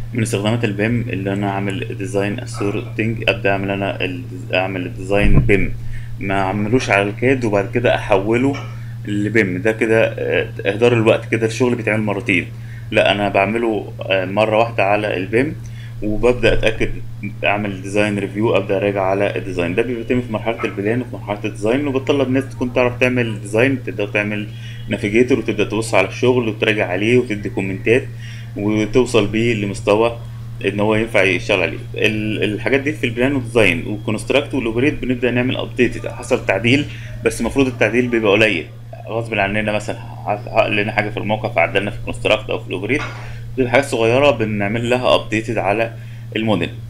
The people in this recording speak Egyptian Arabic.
من استخدامات البيم اللي انا اعمل ديزاين اسورتنج ابدا اعمل انا ال- اعمل الديزاين بيم ما اعملوش على الكاد وبعد كده احوله لبيم ده كده آه، اهدار الوقت كده الشغل بيتعمل مرتين لا انا بعمله آه، مره واحده على البيم وببدا اتاكد اعمل ديزاين ريفيو ابدا اراجع على الديزاين ده بيتم في مرحله البلان وفي مرحله الديزاين وبتطلب ناس تكون تعرف تعمل ديزاين تقدر تعمل نافيجيتور وتبدا تبص على الشغل وتراجع عليه وتدي كومنتات وتوصل بيه لمستوى ان هو ينفع يشتغل عليه ال- الحاجات دي في البلان والديزاين والكونستراكت والاوبريت بنبدا نعمل ابديت حصل تعديل بس المفروض التعديل بيبقى قليل غصب عننا مثلا حصل لنا حاجه في الموقع فعدلنا في الكونستراكت او في الاوبريت دي حاجات صغيره بنعمل لها ابديتد على الموديل